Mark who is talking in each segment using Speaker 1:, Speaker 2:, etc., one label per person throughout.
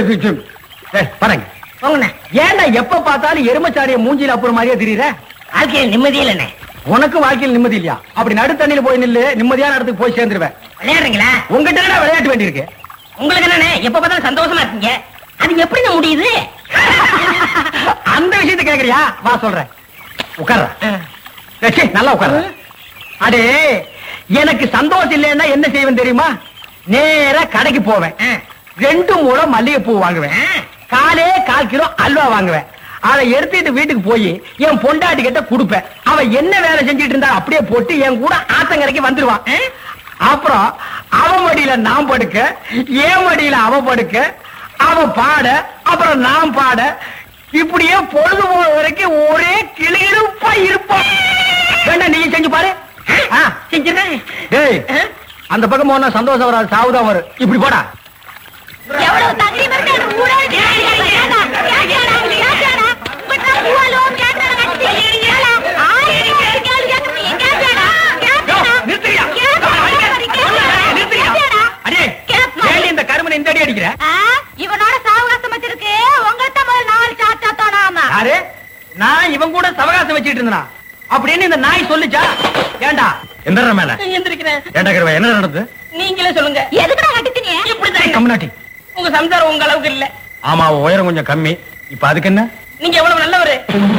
Speaker 1: பாருங்க
Speaker 2: போங்கண்ணே
Speaker 1: ஏன்டா எப்ப பார்த்தாலும் எருமச்சாரிய மூஞ்சில அப்புறம் மாதிரியே தெரியுற
Speaker 2: வாழ்க்கையில் நிம்மதி இல்லைண்ணே
Speaker 1: உனக்கு வாழ்க்கையில் நிம்மதி இல்லையா அப்படி நடுத்தண்ணில போய் நில்லு நிம்மதியான இடத்துக்கு போய் சேர்ந்துருவேன்
Speaker 2: விளையாடுறீங்களா
Speaker 1: உங்ககிட்ட என்னடா விளையாட்டு வேண்டியிருக்கு
Speaker 2: உங்களுக்கு என்னண்ணே எப்ப பார்த்தாலும் சந்தோஷமா இருக்கீங்க அது எப்படிங்க முடியுது
Speaker 1: அந்த விஷயத்தை கேக்குறியா வா சொல்றேன் உட்கார்ற சரி, நல்லா உட்கார்ற அடே எனக்கு சந்தோஷம் இல்லைன்னா என்ன செய்வேன் தெரியுமா நேரா கடைக்கு போவேன்
Speaker 2: ஆ.
Speaker 1: ரெண்டு மூலம் மல்லிகைப்பூ வாங்குவேன்
Speaker 2: ஆ.
Speaker 1: காலே கால் கிலோ அல்வா வாங்குவேன் அதை எடுத்துட்டு வீட்டுக்கு போய் என் பொண்டாட்டி கிட்ட கொடுப்பேன் அவ என்ன வேலை செஞ்சுட்டு இருந்தா அப்படியே போட்டு என் கூட ஆத்தங்கரைக்கு வந்துருவான்
Speaker 2: ஆ?
Speaker 1: அப்புறம் அவ மடியில நான் படுக்க என் மடியில அவ படுக்க அவ பாட அப்புறம் நான் பாட இப்படியே பொழுது போற வரைக்கும் ஒரே கிளியிருப்பா இருப்போம் வேண்டாம் நீ செஞ்சு பாரு ஆ,
Speaker 2: செஞ்சிடறேன்
Speaker 1: டேய் அந்த பக்கம் போனா சந்தோஷம் வராது சாவுதான் வரும் இப்படி போடா
Speaker 3: எவ்வளவு தகுதி வருது அந்த ஊரே கேட்டாடா கேட்டாடா கேட்டாடா பட்டா பூவாலும் கேட்டாடா கட்டி கேளா ஆயிரம் கேள்வி கேள்வி கேட்கறீங்க கேட்டாடா கேட்டாடா
Speaker 1: நிறுத்துறியா? நிறுத்துறியா? அடே, ஏன்டி இந்த கருமனை இந்த அடி அடிக்கிற
Speaker 3: இவனோட சாவகாசம் வச்சிருக்கு உங்கள்கிட்ட முதல்ல நாலு சாத்தா தோணாம
Speaker 1: யாரு நான் இவன் கூட சவகாசம் வச்சிட்டு இருந்தா அப்படின்னு இந்த நாய் சொல்லுச்சா ஏண்டா எந்த மேல
Speaker 2: எந்திரிக்கிறேன்
Speaker 1: ஏண்டா கருவா என்ன நடந்தது
Speaker 2: நீங்களே சொல்லுங்க
Speaker 3: எதுக்குடா கட்டித்தீங்க
Speaker 2: இப்படிதான்
Speaker 1: கம்னாட்டி
Speaker 2: உங்க சம்சாரம் உங்க அளவுக்கு இல்ல
Speaker 1: ஆமா அவ உயரம் கொஞ்சம் கம்மி இப்ப அதுக்கு என்ன
Speaker 2: நீங்க எவ்வளவு நல்லவரு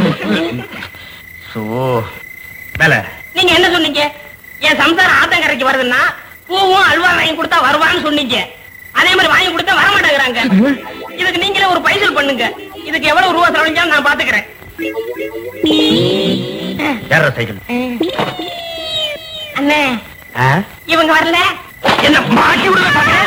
Speaker 1: சோ மேல
Speaker 2: நீங்க என்ன சொன்னீங்க என் சம்சாரம் ஆத்தங்கரைக்கு வருதுன்னா பூவும் அல்வா வாங்கி கொடுத்தா வருவான்னு சொன்னீங்க அதே மாதிரி வாங்கி கொடுத்தா வர மாட்டேங்கிறாங்க இதுக்கு நீங்களே ஒரு பைசல் பண்ணுங்க இதுக்கு எவ்வளவு ரூபா செலவழிஞ்சாலும் நான் பாத்துக்கிறேன்
Speaker 1: ஏற சைக்கிள்
Speaker 2: அண்ணே
Speaker 1: ஆ?
Speaker 2: இவங்க வரல
Speaker 1: என்ன மாட்டி விடுற பாக்குற